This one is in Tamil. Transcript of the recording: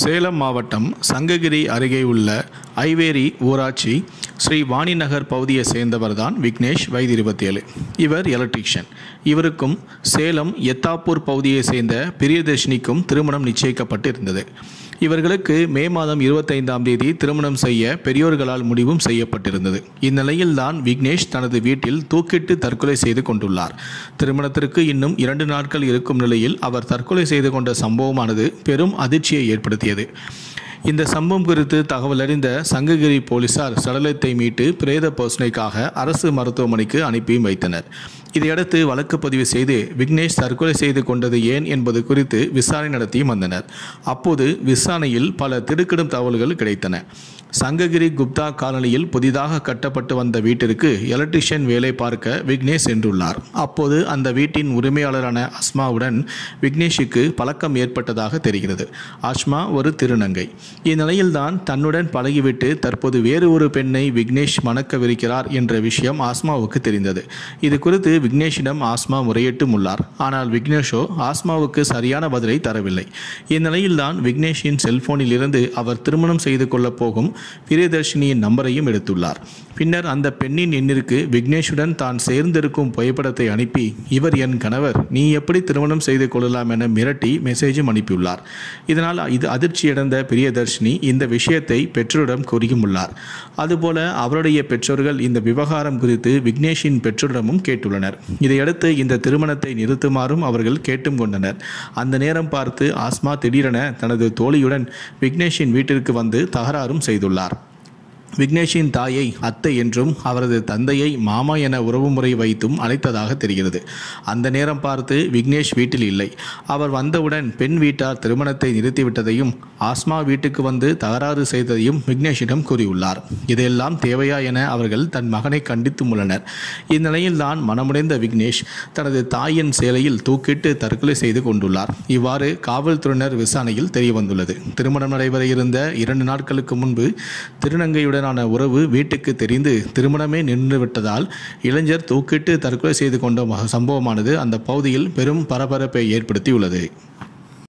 சேலம் மாவட்டம் சங்ககிரி அருகே உள்ள ஐவேரி ஊராட்சி ஸ்ரீ வாணிநகர் பகுதியை சேர்ந்தவர்தான் விக்னேஷ் வயது இருபத்தேழு இவர் எலக்ட்ரீஷியன் இவருக்கும் சேலம் எத்தாப்பூர் பகுதியை சேர்ந்த பிரியதர்ஷினிக்கும் திருமணம் நிச்சயிக்கப்பட்டு இருந்தது இவர்களுக்கு மே மாதம் இருபத்தைந்தாம் தேதி திருமணம் செய்ய பெரியோர்களால் முடிவும் செய்யப்பட்டிருந்தது இந்நிலையில்தான் விக்னேஷ் தனது வீட்டில் தூக்கிட்டு தற்கொலை செய்து கொண்டுள்ளார் திருமணத்திற்கு இன்னும் இரண்டு நாட்கள் இருக்கும் நிலையில் அவர் தற்கொலை செய்து கொண்ட சம்பவமானது பெரும் அதிர்ச்சியை ஏற்படுத்தியது இந்த சம்பவம் குறித்து தகவல் அறிந்த சங்ககிரி போலீசார் சடலத்தை மீட்டு பிரேத பரிசோதனைக்காக அரசு மருத்துவமனைக்கு அனுப்பி வைத்தனர் இதையடுத்து வழக்கு பதிவு செய்து விக்னேஷ் தற்கொலை செய்து கொண்டது ஏன் என்பது குறித்து விசாரணை நடத்தி வந்தனர் அப்போது விசாரணையில் பல திடுக்கிடும் தகவல்கள் கிடைத்தன சங்ககிரி குப்தா காலனியில் புதிதாக கட்டப்பட்டு வந்த வீட்டிற்கு எலக்ட்ரிஷியன் வேலை பார்க்க விக்னேஷ் சென்றுள்ளார் அப்போது அந்த வீட்டின் உரிமையாளரான அஸ்மாவுடன் விக்னேஷுக்கு பழக்கம் ஏற்பட்டதாக தெரிகிறது அஸ்மா ஒரு திருநங்கை இந்நிலையில்தான் தன்னுடன் பழகிவிட்டு தற்போது வேறு ஒரு பெண்ணை விக்னேஷ் மணக்கவிருக்கிறார் என்ற விஷயம் ஆஸ்மாவுக்கு தெரிந்தது இது குறித்து விக்னேஷிடம் ஆஸ்மா முறையிட்டும் உள்ளார் ஆனால் விக்னேஷோ ஆஸ்மாவுக்கு சரியான பதிலை தரவில்லை இந்நிலையில்தான் விக்னேஷின் செல்போனில் இருந்து அவர் திருமணம் செய்து கொள்ளப் போகும் பிரியதர்ஷினியின் நம்பரையும் எடுத்துள்ளார் பின்னர் அந்த பெண்ணின் எண்ணிற்கு விக்னேஷுடன் தான் சேர்ந்திருக்கும் புகைப்படத்தை அனுப்பி இவர் என் கணவர் நீ எப்படி திருமணம் செய்து கொள்ளலாம் என மிரட்டி மெசேஜும் அனுப்பியுள்ளார் இதனால் இது அதிர்ச்சியடைந்த பிரியதர்ஷினி இந்த விஷயத்தை பெற்றோரிடம் கூறியுள்ளார் அதுபோல அவருடைய பெற்றோர்கள் இந்த விவகாரம் குறித்து விக்னேஷின் பெற்றோரிடமும் கேட்டுள்ளனர் இதையடுத்து இந்த திருமணத்தை நிறுத்துமாறும் அவர்கள் கேட்டும் கொண்டனர் அந்த நேரம் பார்த்து ஆஸ்மா திடீரென தனது தோழியுடன் விக்னேஷின் வீட்டிற்கு வந்து தகராறும் செய்துள்ளார் விக்னேஷின் தாயை அத்தை என்றும் அவரது தந்தையை மாமா என உறவுமுறை வைத்தும் அழைத்ததாக தெரிகிறது அந்த நேரம் பார்த்து விக்னேஷ் வீட்டில் இல்லை அவர் வந்தவுடன் பெண் வீட்டார் திருமணத்தை நிறுத்திவிட்டதையும் ஆஸ்மா வீட்டுக்கு வந்து தகராறு செய்ததையும் விக்னேஷிடம் கூறியுள்ளார் இதையெல்லாம் தேவையா என அவர்கள் தன் மகனை கண்டித்தும் உள்ளனர் இந்நிலையில் தான் மனமுடைந்த விக்னேஷ் தனது தாயின் சேலையில் தூக்கிட்டு தற்கொலை செய்து கொண்டுள்ளார் இவ்வாறு காவல்துறையினர் விசாரணையில் தெரியவந்துள்ளது திருமணம் நடைபெற இருந்த இரண்டு நாட்களுக்கு முன்பு திருநங்கையுடனான உறவு வீட்டுக்கு தெரிந்து திருமணமே நின்றுவிட்டதால் இளைஞர் தூக்கிட்டு தற்கொலை செய்து கொண்ட ம- சம்பவமானது அந்த பகுதியில் பெரும் பரபரப்பை ஏற்படுத்தியுள்ளது